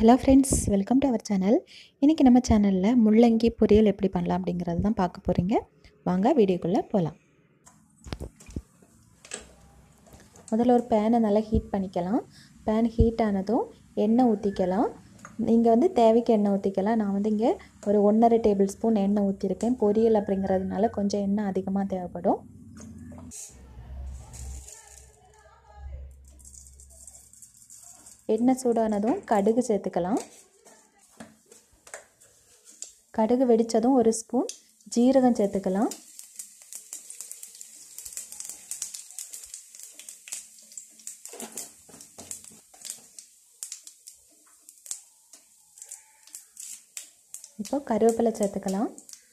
hello friends welcome to our channel இன்றைக்கி நம்ம சேனலில் முள்ளங்கி பொரியல் எப்படி பண்ணலாம் அப்படிங்கிறது தான் பார்க்க போகிறீங்க வாங்க வீடியோக்குள்ளே போகலாம் முதல்ல ஒரு பேனை நல்லா ஹீட் பண்ணிக்கலாம் பேன் ஹீட் ஆனதும் எண்ணெய் ஊற்றிக்கலாம் நீங்கள் வந்து தேவைக்கு எண்ணெய் ஊற்றிக்கலாம் நான் வந்து இங்கே ஒரு ஒன்றரை டேபிள் ஸ்பூன் எண்ணெய் ஊற்றிருக்கேன் பொரியல் அப்படிங்கிறதுனால கொஞ்சம் எண்ணெய் அதிகமாக தேவைப்படும் எண்ணெய் சூடானதும் கடுகு சேர்த்துக்கலாம் கடுகு வெடித்ததும் ஒரு ஸ்பூன் ஜீரகம் சேர்த்துக்கலாம் இப்போ கருவேப்பிலை சேர்த்துக்கலாம்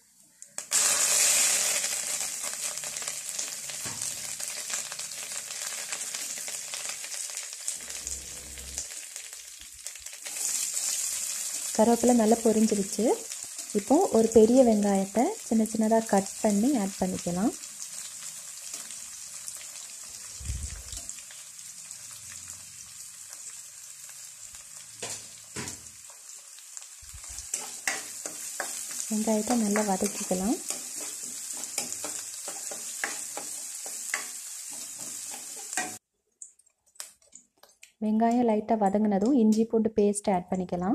கருவேப்பிலை நல்லா பொரிஞ்சிருச்சு இப்போது ஒரு பெரிய வெங்காயத்தை சின்ன சின்னதாக கட் பண்ணி ஆட் பண்ணிக்கலாம் வெங்காயத்தை நல்லா வதக்கிக்கலாம் வெங்காயம் லைட்டாக வதங்கினதும் இஞ்சி பூண்டு பேஸ்ட் ஆட் பண்ணிக்கலாம்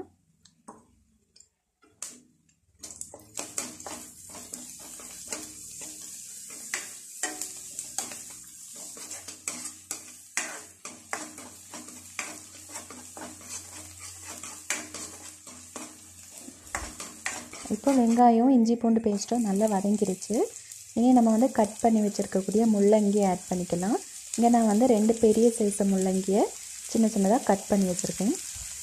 இப்போ வெங்காயம் இஞ்சி பூண்டு பேஸ்ட்டும் நல்லா வதங்கிருச்சு இனி நம்ம வந்து கட் பண்ணி வச்சுருக்கக்கூடிய முள்ளங்கி ஆட் பண்ணிக்கலாம் இங்கே நான் வந்து ரெண்டு பெரிய சைஸ் முள்ளங்கியை சின்ன சின்னதாக கட் பண்ணி வச்சுருக்கேன்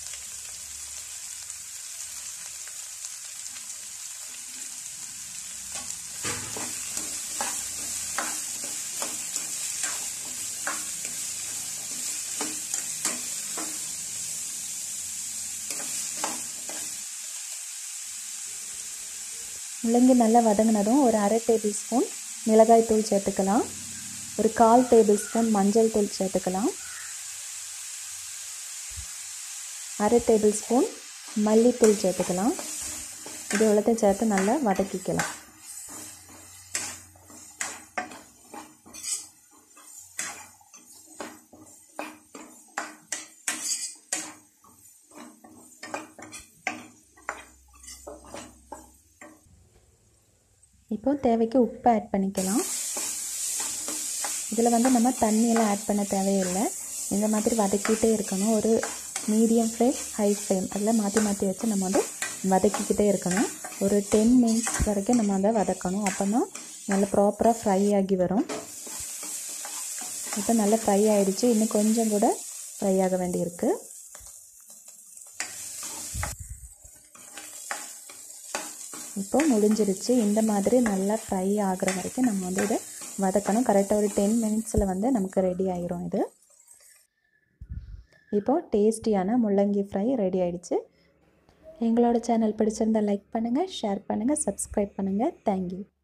முள்ளங்கி நல்லா வதங்கினதும் ஒரு அரை டேபிள் ஸ்பூன் மிளகாய் தூள் சேர்த்துக்கலாம் ஒரு கால் டேபிள் ஸ்பூன் மஞ்சள் தூள் சேர்த்துக்கலாம் அரை டேபிள் ஸ்பூன் மல்லித்தூள் சேர்த்துக்கலாம் இது எல்லாத்தையும் சேர்த்து நல்லா வதக்கிக்கலாம் இப்போ தேவைக்கு உப்பு ஆட் பண்ணிக்கலாம் இதில் வந்து நம்ம தண்ணியெல்லாம் ஆட் பண்ண தேவையில்லை இந்த மாதிரி வதக்கிட்டே இருக்கணும் ஒரு மீடியம் ஃப்ளேம் ஹை ஃப்ளேம் அதில் மாற்றி மாற்றி வச்சு நம்ம வந்து வதக்கிக்கிட்டே இருக்கணும் ஒரு டென் மினிட்ஸ் வரைக்கும் நம்ம அதை வதக்கணும் அப்போ தான் நல்லா ப்ராப்பராக ஃப்ரை ஆகி வரும் இப்போ நல்லா ஃப்ரை ஆகிடுச்சு இன்னும் கொஞ்சம் கூட ஃப்ரை ஆக வேண்டியிருக்கு இப்போ முடிஞ்சிருச்சு இந்த மாதிரி நல்லா ஃப்ரை ஆகிற வரைக்கும் நம்ம வந்து இதை வதக்கணும் கரெக்டாக ஒரு டென் மினிட்ஸில் வந்து நமக்கு ரெடி ஆயிரும் இது இப்போது டேஸ்டியான முள்ளங்கி ஃப்ரை ரெடி ஆயிடுச்சு எங்களோட சேனல் பிடிச்சிருந்தால் லைக் பண்ணுங்கள் ஷேர் பண்ணுங்கள் சப்ஸ்கிரைப் பண்ணுங்கள் தேங்க்யூ